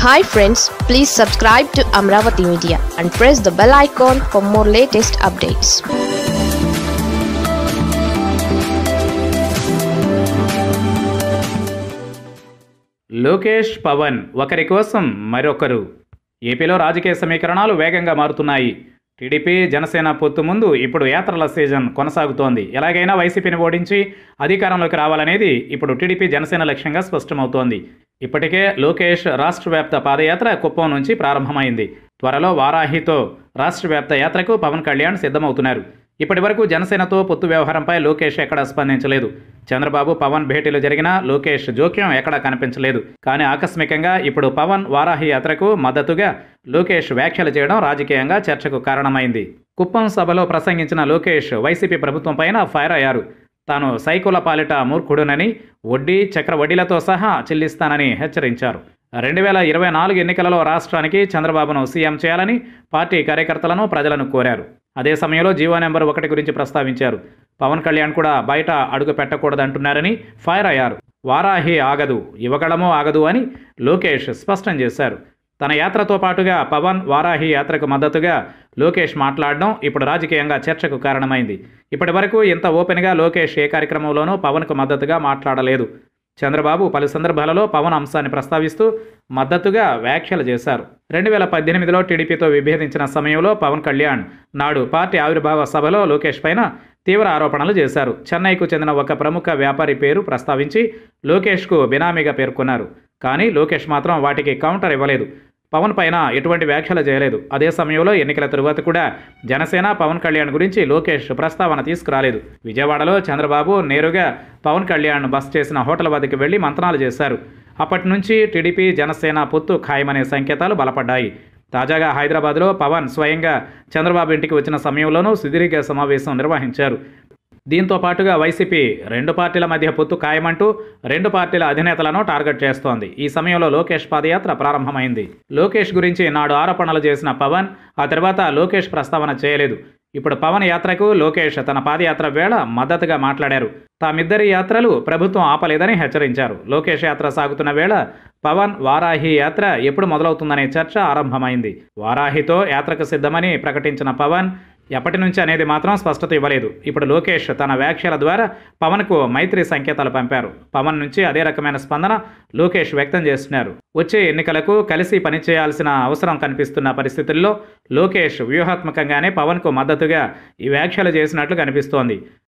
hi friends please subscribe to Amaravati media and press the bell icon for more latest updates Lokesh Pavan ఒకరి కోసం మరొకరు ఏపీలో రాజకీయ సమీకరణాలు వేగంగా మారుతున్నాయి టీడీపీ జనసేన పొత్తు ముందు ఇప్పుడు యాత్రల సీజన్ కొనసాగుతోంది ఎలాగైనా వైసీపీని ఓడించి అధికారంలోకి రావాలనేది ఇప్పుడు టీడీపీ జనసేన లక్ష్యంగా స్పష్టమవుతోంది ఇప్పటికే లోకేష్ రాష్ట్ర వ్యాప్త పాదయాత్ర కుప్పం నుంచి ప్రారంభమైంది త్వరలో వారాహితో రాష్ట్ర వ్యాప్త యాత్రకు పవన్ కళ్యాణ్ సిద్ధమవుతున్నారు ఇప్పటి వరకు జనసేనతో పొత్తు వ్యవహారంపై లోకేష్ ఎక్కడా స్పందించలేదు చంద్రబాబు పవన్ భేటీలు జరిగినా లోకేష్ జోక్యం ఎక్కడా కనిపించలేదు కానీ ఆకస్మికంగా ఇప్పుడు పవన్ వారాహి యాత్రకు మద్దతుగా లోకేష్ వ్యాఖ్యలు చేయడం రాజకీయంగా చర్చకు కారణమైంది కుప్పం సభలో ప్రసంగించిన లోకేష్ వైసీపీ ప్రభుత్వం పైన ఫైర్ అయ్యారు తాను సైకుల పాలిట మూర్ఖుడునని వడ్డీ చక్ర వడ్డీలతో సహా చెల్లిస్తానని హెచ్చరించారు రెండు వేల ఇరవై నాలుగు ఎన్నికలలో రాష్ట్రానికి చంద్రబాబును సీఎం చేయాలని పార్టీ కార్యకర్తలను ప్రజలను కోరారు అదే సమయంలో జీవో నెంబర్ ఒకటి గురించి ప్రస్తావించారు పవన్ కళ్యాణ్ కూడా బయట అడుగు పెట్టకూడదంటున్నారని ఫైర్ అయ్యారు వారాహి ఆగదు యువగళము ఆగదు అని లోకేష్ స్పష్టం చేశారు తన యాత్రతో పాటుగా పవన్ వారాహి యాత్రకు మద్దతుగా లోకేష్ మాట్లాడడం ఇప్పుడు రాజకీయంగా చర్చకు కారణమైంది ఇప్పటి వరకు ఇంత ఓపెన్గా లోకేష్ ఏ కార్యక్రమంలోనూ పవన్కు మద్దతుగా మాట్లాడలేదు చంద్రబాబు పలు సందర్భాలలో పవన్ అంశాన్ని ప్రస్తావిస్తూ మద్దతుగా వ్యాఖ్యలు చేశారు రెండు వేల పద్దెనిమిదిలో టీడీపీతో విభేదించిన సమయంలో పవన్ కళ్యాణ్ నాడు పార్టీ ఆవిర్భావ సభలో లోకేష్ పైన తీవ్ర ఆరోపణలు చేశారు చెన్నైకు చెందిన ఒక ప్రముఖ వ్యాపారి పేరు ప్రస్తావించి లోకేష్కు బినామీగా పేర్కొన్నారు కానీ లోకేష్ మాత్రం వాటికి కౌంటర్ ఇవ్వలేదు పవన్ పైన ఎటువంటి వ్యాఖ్యలు చేయలేదు అదే సమయంలో ఎన్నికల తరువాత కూడా జనసేన పవన్ కళ్యాణ్ గురించి లోకేష్ ప్రస్తావన తీసుకురాలేదు విజయవాడలో చంద్రబాబు నేరుగా పవన్ కళ్యాణ్ బస్ చేసిన హోటల్ వద్దకు వెళ్లి మంతనాలు చేశారు అప్పటి నుంచి టీడీపీ జనసేన పొత్తు ఖాయమనే సంకేతాలు బలపడ్డాయి తాజాగా హైదరాబాద్లో పవన్ స్వయంగా చంద్రబాబు ఇంటికి వచ్చిన సమయంలోనూ సుదీర్ఘ సమావేశం నిర్వహించారు దీంతో పాటుగా వైసీపీ రెండు పార్టీల మధ్య పొత్తు ఖాయమంటూ రెండు పార్టీల అధినేతలను టార్గెట్ చేస్తోంది ఈ సమయంలో లోకేష్ పాదయాత్ర ప్రారంభమైంది లోకేష్ గురించి నాడు ఆరోపణలు చేసిన పవన్ ఆ తర్వాత లోకేష్ ప్రస్తావన చేయలేదు ఇప్పుడు పవన్ యాత్రకు లోకేష్ తన పాదయాత్ర వేళ మద్దతుగా మాట్లాడారు తామిద్దరి యాత్రలు ప్రభుత్వం ఆపలేదని హెచ్చరించారు లోకేష్ యాత్ర సాగుతున్న వేళ పవన్ వారాహి యాత్ర ఎప్పుడు మొదలవుతుందనే చర్చ ఆరంభమైంది వారాహితో యాత్రకు సిద్ధమని ప్రకటించిన పవన్ ఎప్పటి నుంచి అనేది మాత్రం స్పష్టత ఇవ్వలేదు ఇప్పుడు లోకేష్ తన వ్యాఖ్యల ద్వారా పవన్కు మైత్రి సంకేతాలు పంపారు పవన్ నుంచి అదే రకమైన స్పందన లోకేష్ వ్యక్తం చేస్తున్నారు వచ్చే ఎన్నికలకు కలిసి పనిచేయాల్సిన అవసరం కనిపిస్తున్న పరిస్థితుల్లో లోకేష్ వ్యూహాత్మకంగానే పవన్కు మద్దతుగా ఈ వ్యాఖ్యలు చేసినట్లు కనిపిస్తోంది